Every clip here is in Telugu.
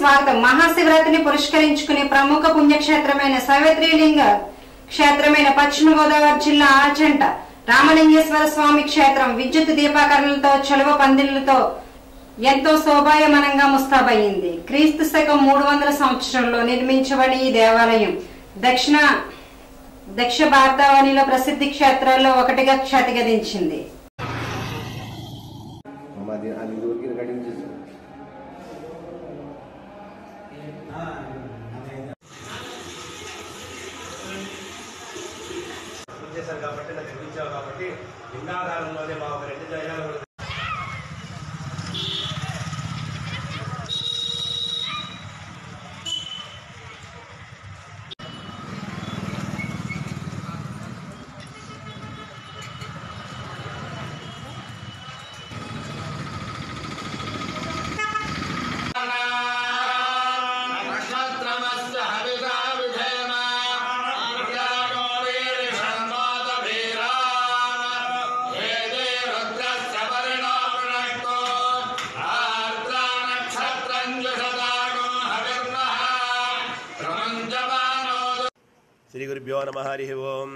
స్వాగతం మహాశివరాత్రిని పురస్కరించుకుని ప్రముఖ పుణ్యక్షేత్రమైన సావిత్రిలింగ క్షేత్రమైన పశ్చిమ గోదావరి జిల్లా ఆచంట రామలింగేశ్వర స్వామి క్షేత్రం విద్యుత్ దీపాకరణలతో చలువ పందిళ్లతో ఎంతో శోభాయమనంగా ముస్తాబయ్యింది క్రీస్తు శకం మూడు వందల సంవత్సరంలో నిర్మించబడి ఈ దేవాలయం దక్షిణ దక్షిణ భారతావనిలో ప్రసిద్ధి క్షేత్రాల్లో ఒకటిగా ఖ్యాతిగదించింది అమ్మ అది అది ఇదివరకు కటింగ్ చేసాం చేశారు కాబట్టి నాకు నిర్మించావు కాబట్టి లింగాధారంలోనే మా ఒక రెండు జయాలు కూడా నక్షత్రమస్య హవిషా విధేమ ఆర్యాగో వీరిషణ్మోద వీరాన్ వేదే రుద్రస్య పరిణామృణక్తో ఆర్ద్రా నక్షత్రం జుషదాగో హవిర్నః ప్రమంజమానో శ్రీ గురుభ్యో నమ హరి ఓం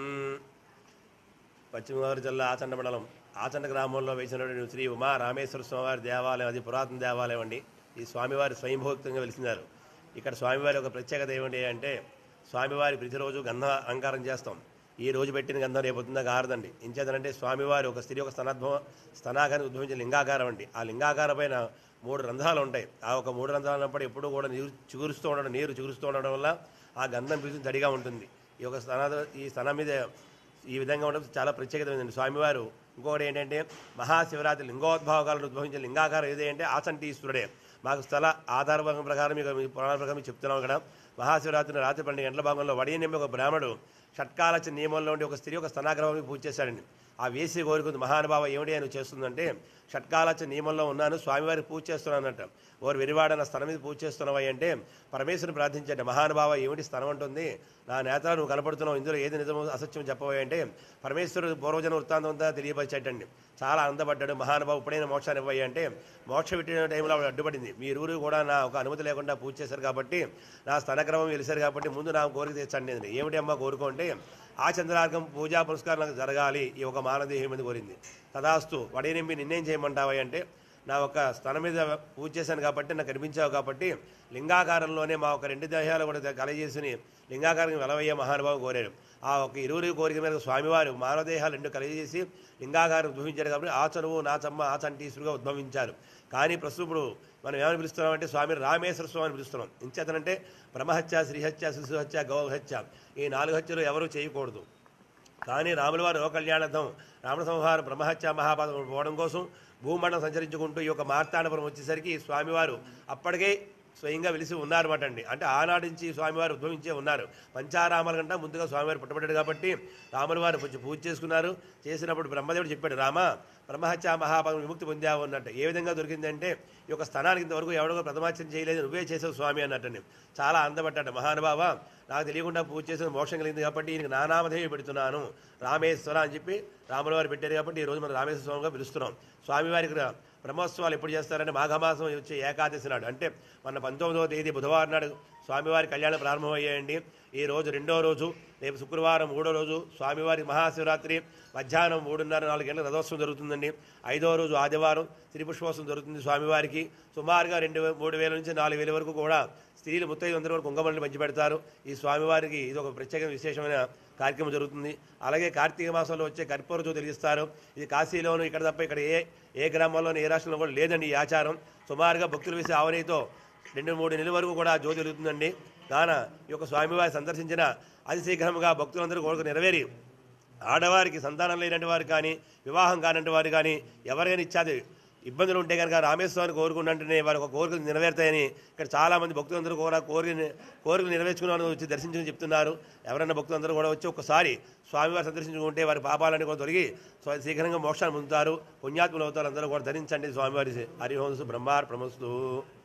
పశ్చిమ గోదావరి జిల్లా ఆచండ మండలం ఆచండ గ్రామంలో వేసినటువంటి శ్రీ ఉమా రామేశ్వర స్వామివారి దేవాలయం అది పురాతన దేవాలయం అండి ఈ స్వామివారి స్వయంభోక్తంగా వెలిసినారు ఇక్కడ స్వామివారి ఒక ప్రత్యేకత ఏమిటి అంటే స్వామివారి ప్రతిరోజు గంధ అలంకారం చేస్తాం ఈ రోజు పెట్టిన గంధం రేపు పొద్దున్న ఆరదండి ఇంచేతనంటే స్వామివారి ఒక స్త్రీ ఒక స్తనాద్భవ స్తనాకారం ఉద్భవించిన లింగాకారం అండి ఆ లింగాకారం పైన మూడు రంధ్రాలు ఉంటాయి ఆ ఒక మూడు రంధ్రాలు ఉన్నప్పుడు ఎప్పుడూ కూడా నీరు చిగురుస్తూ ఉండడం నీరు చిగురుస్తూ ఉండడం వల్ల ఆ గంధం పీల్చి తడిగా ఉంటుంది ఈ యొక్క స్తనాద ఈ స్తనం మీద ఈ విధంగా ఉండడం చాలా ప్రత్యేకతమైందండి స్వామివారు ఇంకొకటి ఏంటంటే మహాశివరాత్రి లింగోద్భావకాలను ఉద్భవించిన లింగాకారం ఏది అంటే ఆచంటి ఈశ్వరుడే మాకు స్థల ఆధార భాగం ప్రకారం మీకు మీ పురాణ ప్రకారం మీకు చెప్తున్నాం ఇక్కడ మహాశివరాత్రి రాత్రి పన్నెండు గంటల భాగంలో వడియనిమ్మ ఒక బ్రాహ్మడు షట్కాలచ నియమంలో ఉండి ఒక స్త్రీ ఒక స్తనాగ్రహానికి పూజ చేశాడండి ఆ వేసి కోరుకుంది మహానుభావ ఏమిటి అని చేస్తుందంటే షట్కాలచ నియమంలో ఉన్నాను స్వామివారికి పూజ చేస్తున్నానంట ఓరు వెరివాడ నా స్థలం మీద పూజ చేస్తున్నావా అంటే పరమేశ్వరుని ప్రార్థించండి మహానుభావ ఏమిటి స్థలం అంటుంది నా నేత నువ్వు కనపడుతున్నావు ఇందులో ఏది నిజమో అసత్యం చెప్పవా అంటే పరమేశ్వరుడు పూర్వజన వృత్తాంతం అంతా తెలియపరిచేటండి చాలా ఆనందపడ్డాడు మహానుభావ ఇప్పుడైనా మోక్షాన్ని ఇవ్వయ్య అంటే మోక్ష పెట్టిన టైంలో ఆవిడ అడ్డుపడింది మీ ఇరువురు కూడా నా ఒక అనుమతి లేకుండా పూజ చేశారు కాబట్టి నా స్థనక్రమం వెలిశారు కాబట్టి ముందు నా కోరిక తెచ్చండి అని. ఏమిటి అమ్మ కోరుకుంటే ఆ చంద్రార్గం పూజా పురస్కారాలకు జరగాలి ఈ ఒక మానదేహం మీద కోరింది తదాస్తు వడేనింపి నిన్నేం చేయమంటావా అంటే నా ఒక స్థలం మీద పూజ చేశాను కాబట్టి నాకు కనిపించావు కాబట్టి లింగాకారంలోనే మా ఒక రెండు దేహాలు కూడా కలజేసి లింగాకారం వెలవయ్యే మహానుభావం కోరారు ఆ ఒక ఇరువురి కోరిక మీద స్వామివారు మానవదేహాలు రెండు కలిగజేసి లింగాకారం ఉద్భవించారు కాబట్టి ఆ చనువు నా చమ్మ ఆ చంటీసులుగా ఉద్భవించారు కానీ ప్రస్తుతం ఇప్పుడు మనం ఏమని పిలుస్తున్నామంటే స్వామి రామేశ్వర స్వామి అని పిలుస్తున్నాం ఇంచేతనంటే బ్రహ్మహత్య శ్రీహత్య శిశుహత్య గౌహత్య ఈ నాలుగు హత్యలు ఎవరూ చేయకూడదు కానీ రాముల వారు కళ్యాణార్థం రావణ సంహారం బ్రహ్మహత్య మహాపాదం పోవడం కోసం భూమండలం సంచరించుకుంటూ ఈ యొక్క మార్తాండపురం వచ్చేసరికి స్వామివారు అప్పటికే స్వయంగా వెలిసి ఉన్నారన్నమాట అండి అంటే ఆనాటి నుంచి స్వామివారు ఉద్భవించే ఉన్నారు పంచారామాల కంటే ముందుగా స్వామివారు పుట్టబడ్డాడు కాబట్టి రాముల వారు కొంచెం పూజ చేసుకున్నారు చేసినప్పుడు బ్రహ్మదేవుడు చెప్పాడు రామ బ్రహ్మహత్య మహాపాదం విముక్తి పొందావు అన్నట్టు ఏ విధంగా దొరికిందంటే ఈ యొక్క స్థానానికి ఇంతవరకు ఎవడో ప్రథమాచరణ చేయలేదు నువ్వే చేసావు స్వామి అన్నట్టని చాలా ఆనందపడ్డాడు మహానుభావ నాకు తెలియకుండా పూజ చేసిన మోక్షం కలిగింది కాబట్టి ఈయనకి నానామధేయ పెడుతున్నాను రామేశ్వర అని చెప్పి రాముల వారు పెట్టారు కాబట్టి ఈ రోజు మనం రామేశ్వర స్వామిగా పిలుస్తున్నాం స్వామివారికి రా- బ్రహ్మోత్సవాలు ఎప్పుడు చేస్తారంటే మాఘమాసం వచ్చే ఏకాదశి నాడు అంటే మన పంతొమ్మిదవ తేదీ బుధవారం నాడు స్వామివారి కళ్యాణం ప్రారంభమయ్యాయండి ఈ రోజు రెండో రోజు రేపు శుక్రవారం మూడో రోజు స్వామివారి మహాశివరాత్రి మధ్యాహ్నం మూడున్నర నాలుగు గంటల రథోత్సవం జరుగుతుందండి ఐదో రోజు ఆదివారం శ్రీ పుష్పోత్సవం జరుగుతుంది స్వామివారికి సుమారుగా రెండు వే- మూడు వేల నుంచి నాలుగు వేల వరకు కూడా స్త్రీలు ముత్తైదు అందరూ కూడా కుంగమల్ని పంచి పెడతారు ఈ స్వామివారికి ఇది ఒక ప్రత్యేక విశేషమైన కార్యక్రమం జరుగుతుంది అలాగే కార్తీక మాసంలో వచ్చే కర్పూర జ్యోతి వెలిగిస్తారు ఇది కాశీలోను ఇక్కడ తప్ప ఇక్కడ ఏ ఏ గ్రామంలోనూ ఏ రాష్ట్రంలో కూడా లేదండి ఈ ఆచారం సుమారుగా భక్తులు వేసే ఆవనీతో రెండు మూడు నెలల వరకు కూడా జ్యోతి వెలుగుతుందండి కాన ఈ యొక్క స్వామివారి సందర్శించిన అతి శీఘ్రంగా భక్తులందరూ కోరిక నెరవేరి ఆడవారికి సంతానం లేనటువంటి వారు కానీ వివాహం కానటువంటి వారు కానీ ఎవరైనా ఇచ్చాది ఇబ్బందులు ఉంటే కనుక రామేశ్వరాన్ని కోరుకుంటుంటేనే వారి ఒక కోరికలు నెరవేరుతాయని ఇక్కడ చాలా మంది భక్తులందరూ కూడా కోరిక కోరికలు నెరవేర్చుకున్న వచ్చి దర్శించని చెప్తున్నారు ఎవరైనా భక్తులందరూ కూడా వచ్చి ఒకసారి స్వామివారి సందర్శించుకుంటే వారి పాపాలన్నీ కూడా తొలగి స్వ- శీఘ్రంగా మోక్షాన్ని పొందుతారు పుణ్యాత్ములు అవుతారు అందరూ కూడా ధరించండి స్వామివారి హరిహోంసు బ్రహ్మార్ ప్రమస్తు